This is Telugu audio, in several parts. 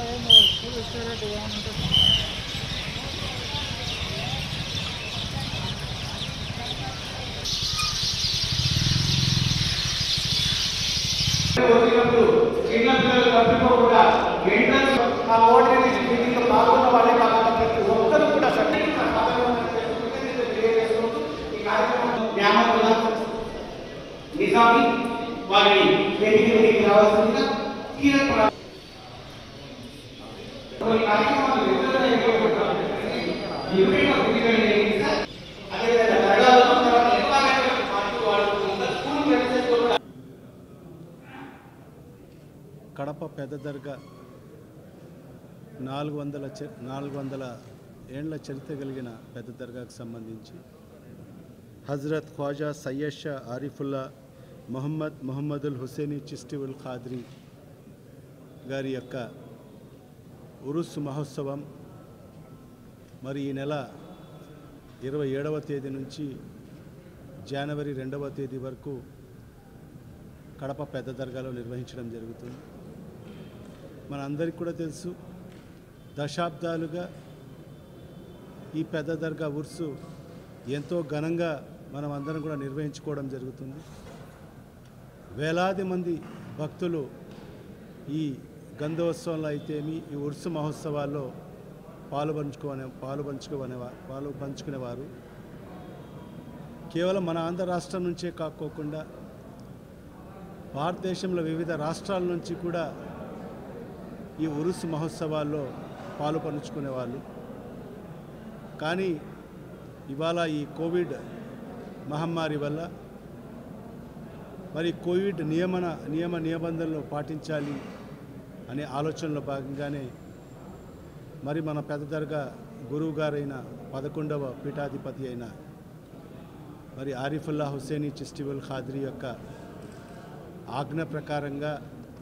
వచ్చినప్పుడు చిన్న పిల్లలు తప్పిపోకుండా ఎంట్రన్స్ ఆ ఓటర్ మీటింగ్లో పాల్గొన్న వాళ్ళే కాకుండా ప్రతి ఒక్కరు కూడా సభ్యులు ఈ కార్యక్రమం న్యామకుల నిజామి వారిని వేదిక మీదకి రావాల్సిందిగా కీలక ప్ర- కొన్ని కార్యక్రమాలు రెగ్యులర్గా నిర్వహించబడతాయి. ఈ విధంగా గుర్తించడం జరిగింది సార్. అదేవిధంగా దళాలు, తర్వాత ఎంప్లాయ్మెంట్ పార్టీ వాళ్ళు ఉంటారు. స్కూల్ ప్రెమిసెస్ లో కూడా కడప పెద్ద దర్గా నాలుగు వందల చ నాలుగు వందల ఏండ్ల చరిత్ర కలిగిన పెద్ద దర్గాకు సంబంధించి హజరత్ ఖ్వాజా సయ్యద్ షా ఆరిఫుల్లా మొహమ్మద్ మొహమ్మదుల్ హుసేని చిస్టి ఉల్ ఖాద్రి గారి యొక్క ఉరుస్ మహోత్సవం మరి ఈ నెల ఇరవై ఏడవ తేదీ నుంచి జనవరి రెండవ తేదీ వరకు కడప పెద్ద దర్గాలో నిర్వహించడం జరుగుతుంది మనందరికీ కూడా తెలుసు దశాబ్దాలుగా ఈ పెద్ద దర్గా ఉర్సు ఎంతో ఘనంగా మనం అందరం కూడా నిర్వహించుకోవడం జరుగుతుంది వేలాది మంది భక్తులు ఈ గంధోత్సవంలో అయితేమి ఈ ఉర్సు మహోత్సవాల్లో పాలు పంచుకోనే పాలు పంచుకోనే పాలు పంచుకునేవారు కేవలం మన ఆంధ్ర రాష్ట్రం నుంచే కాకోకుండా భారతదేశంలో వివిధ రాష్ట్రాల నుంచి కూడా ఈ ఉరుసు మహోత్సవాల్లో పాలు పంచుకునేవాళ్ళు కానీ ఇవాళ ఈ కోవిడ్ మహమ్మారి వల్ల మరి కోవిడ్ నియమన నియమ నిబంధనలు పాటించాలి అనే ఆలోచనలో భాగంగానే మరి మన పెద్ద దర్గా గురువు గారైన పదకొండవ పీఠాధిపతి అయిన మరి ఆరిఫుల్లా హుసేని చిస్టిబుల్ ఖాద్రి యొక్క ఆజ్ఞ ప్రకారంగా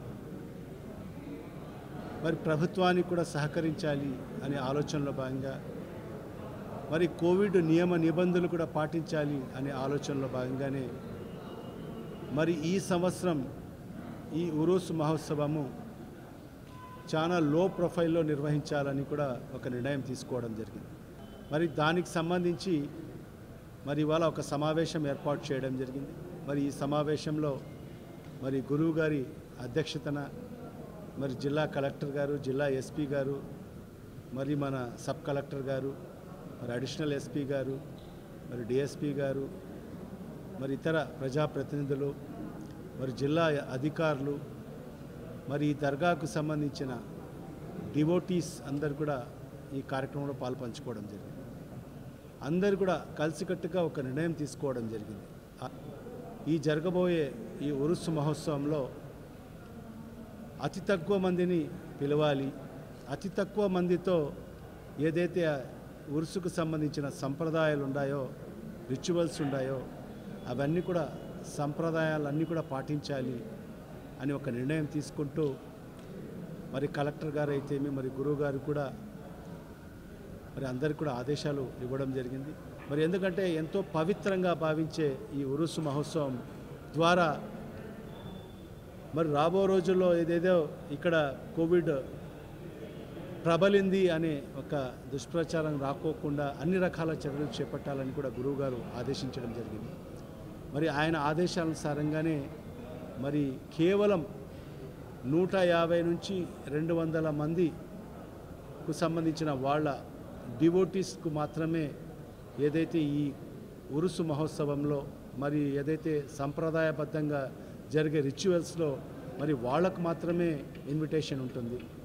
మరి ప్రభుత్వానికి కూడా సహకరించాలి అనే ఆలోచనలో భాగంగా మరి కోవిడ్ నియమ నిబంధనలు కూడా పాటించాలి అనే ఆలోచనలో భాగంగానే మరి ఈ సంవత్సరం ఈ ఉరూస్ మహోత్సవము చాలా లో ప్రొఫైల్లో నిర్వహించాలని కూడా ఒక నిర్ణయం తీసుకోవడం జరిగింది మరి దానికి సంబంధించి మరి ఇవాళ ఒక సమావేశం ఏర్పాటు చేయడం జరిగింది మరి ఈ సమావేశంలో మరి గురువు గారి అధ్యక్షతన మరి జిల్లా కలెక్టర్ గారు జిల్లా ఎస్పీ గారు మరి మన సబ్ కలెక్టర్ గారు మరి అడిషనల్ ఎస్పీ గారు మరి డిఎస్పీ గారు మరి ఇతర ప్రజాప్రతినిధులు మరి జిల్లా అధికారులు మరి ఈ దర్గాకు సంబంధించిన డివోటీస్ అందరు కూడా ఈ కార్యక్రమంలో పాలు పంచుకోవడం జరిగింది అందరు కూడా కలిసికట్టుగా ఒక నిర్ణయం తీసుకోవడం జరిగింది ఆ- ఈ జరగబోయే ఈ ఉరుసు మహోత్సవంలో అతి తక్కువ మందిని పిలవాలి అతి తక్కువ మందితో ఏదైతే ఆ ఉరుసుకు సంబంధించిన సంప్రదాయాలు ఉన్నాయో రిచువల్స్ ఉన్నాయో అవన్నీ కూడా సంప్రదాయాలన్నీ కూడా పాటించాలి అని ఒక నిర్ణయం తీసుకుంటూ మరి కలెక్టర్ గారు అయితేమి మరి గురువు గారు కూడా మరి అందరికి కూడా ఆదేశాలు ఇవ్వడం జరిగింది మరి ఎందుకంటే ఎంతో పవిత్రంగా భావించే ఈ ఉరుసు మహోత్సవం ద్వారా మరి రాబో రోజుల్లో ఏదేదో ఇక్కడ కోవిడ్ ప్రబలింది అనే ఒక దుష్ప్రచారం రాకోకుండా అన్ని రకాల చర్యలు చేపట్టాలని కూడా గురువుగారు ఆదేశించడం జరిగింది మరి ఆయన ఆదేశానుసారంగానే మరి కేవలం నూట యాభై నుంచి రెండు వందల మందికు సంబంధించిన వాళ్ళ డివోటీస్కు మాత్రమే ఏదైతే ఈ ఉరుసు మహోత్సవంలో మరి ఏదైతే సంప్రదాయబద్ధంగా జరిగే రిచువల్స్లో మరి వాళ్ళకు మాత్రమే ఇన్విటేషన్ ఉంటుంది